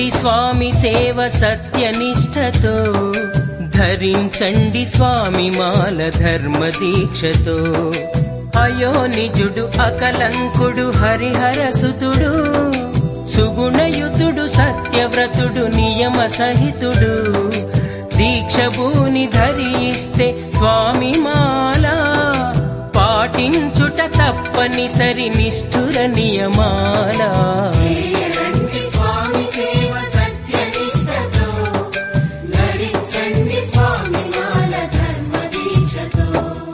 ధరించండి స్వామి సేవ సత్యనిష్టతో ధరించండి స్వామి మాల ధర్మ దీక్షతో అయో నిజుడు అకలంకుడు హరిహర సుతుడు సుగుణయుతుడు సత్యవ్రతుడు నియమ సహితుడు దీక్షభూని ధరిస్తే స్వామి మాల పాటించుట తప్పనిసరి నిష్ఠుర నియమాల చేయండి స్వామి సేవ సత్యనిష్టతో ధరించండి స్వామి మాల ధర్మ దీక్షతో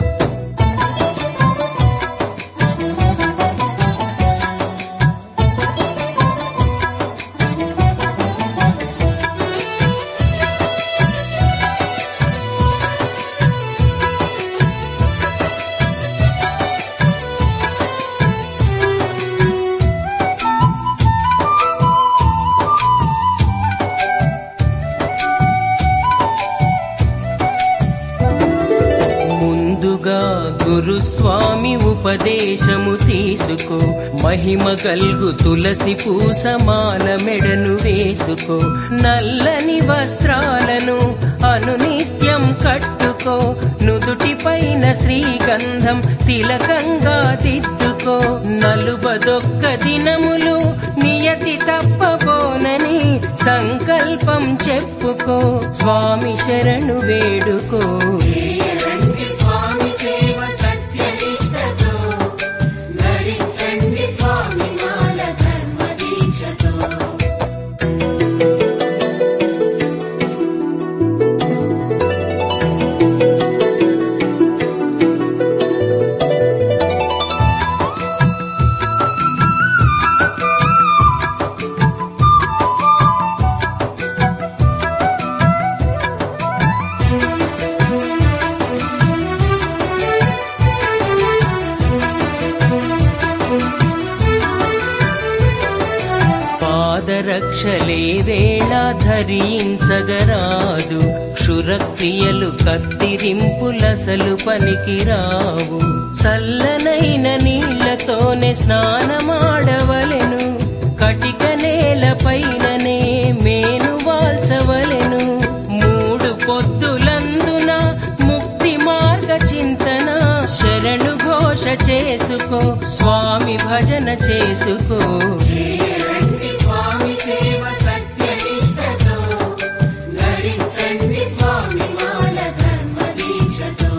ముందుగా గురుస్వామి ఉపదేశము తీసుకో మహిమ గల్గు తులసి పూసమాల మెడను వేసుకో నల్లని వస్త్రాలను అనునిత్యం కట్టుకో నుదుటి పైన శ్రీగంధం తిలకంగా దిద్దుకో నలుబదొక్క దినములు నియతి తప్పబోనని సంకల్పం చెప్పుకో స్వామి శరణు వేడుకో చేయండి స్వామి సేవ సత్యనిష్టతో ధరించండి స్వామి మాల ధర్మ దీక్షతో పాదరక్షలే వేళ ధరించగరాదు క్షురక్రియలు కత్తిరింపులసలు పనికిరావు చల్లనైన నీళ్లతోనే స్నానమాడవలెను కటిక నేల పైననే మేను వాల్చవలెను మూడు పొద్దులందున ముక్తి మార్గ చింతన శరణు ఘోష చేసుకో స్వామి భజన చేసుకో చేయండి స్వామి సేవ సత్యనిష్టతో ధరించండి స్వామి మాల ధర్మ దీక్షతో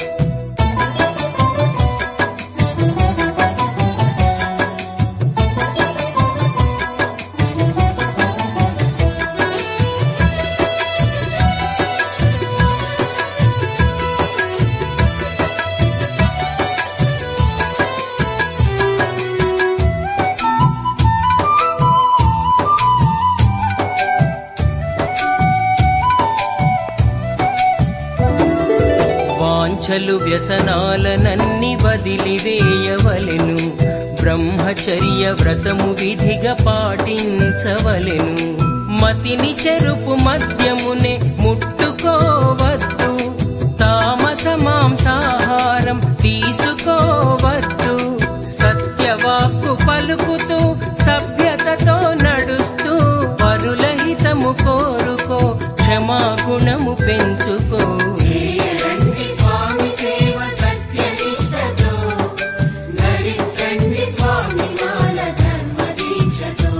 వాంఛలు వ్యసనాలనన్ని వదిలివేయవలెను బ్రహ్మచర్య వ్రతము విధిగా పాటించవలెను మతిని చెరుపు మద్యమునే ముట్టుకోవద్దు తామస మాంసాహారం తీసుకోవద్దు సత్యవాక్కు పలుకుతూ సభ్యతతో నడుస్తూ పరులహితము కోరుకో క్షమాగుణము పెంచుకో చేయండి స్వామి సేవ సత్యనిష్టతో ధరించండి స్వామి మాల ధర్మ దీక్షతో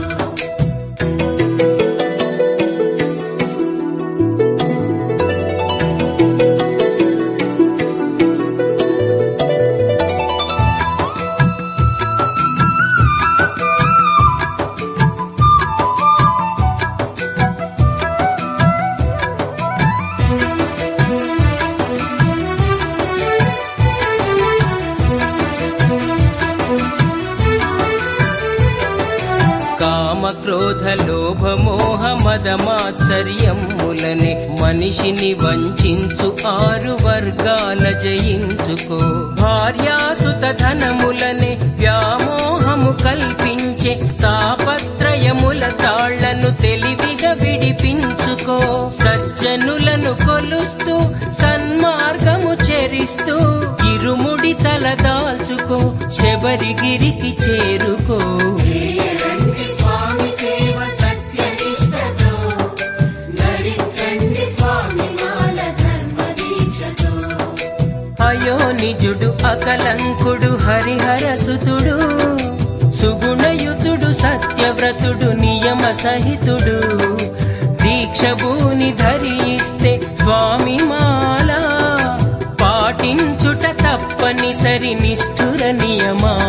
కామ క్రోధ లోభ మోహ మద మాత్సర్యములనే మనిషిని వంచించు ఆరు వర్గాల జయించుకో భార్యాసుత ధనములనే వ్యామోహము కల్పించే తాపత్రయముల తాళ్లను తెలివిగా విడిపించుకో సజ్జనులను కొలుస్తూ సన్మార్గము చెరిస్తూ ఇరుముడి తల దాల్చుకో శబరిగిరికి చేరుకో చేయండి స్వామి సేవ సత్యనిష్టతో నిజుడు అకలంకుడు హరిహరసుతుడు సుగుణయుతుడు సత్యవ్రతుడు నియమ సహితుడు దీక్షభూని ధరిస్తే స్వామి మాల పాటించుట తప్పనిసరి నిష్ఠుర నియమాల